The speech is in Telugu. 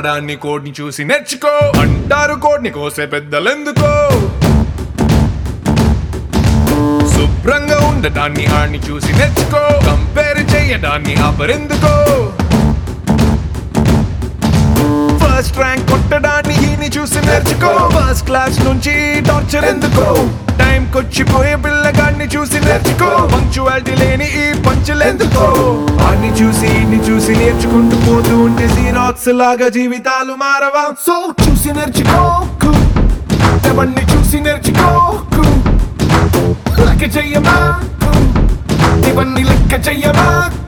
కోపడాన్ని కోడ్ని చూసి నేర్చుకో అంటారు కోడ్ని కోసే పెద్దలెందుకో శుభ్రంగా ఉండడాన్ని ఆడిని చూసి నేర్చుకో కంపేర్ చేయడాన్ని ఆపరెందుకో ఫస్ట్ ర్యాంక్ కొట్టడాన్ని ఈయన్ని చూసి నేర్చుకో ఫస్ట్ క్లాస్ నుంచి టార్చర్ ఎందుకో టైం కొచ్చిపోయే పిల్లగాడిని చూసి నేర్చుకో పంక్చువాలిటీ లేని ఈ పంచులెందుకో అన్ని చూసి ఇన్ని చూసి నేర్చుకుంటూ పోతూ ఉంటే జీరాక్స్ లాగా జీవితాలు మారవా సో చూసి నేర్చుకోకు ఎవరిని చూసి నేర్చుకోకు లెక్క చెయ్యమాకు ఇవన్నీ లెక్క చెయ్యమాకు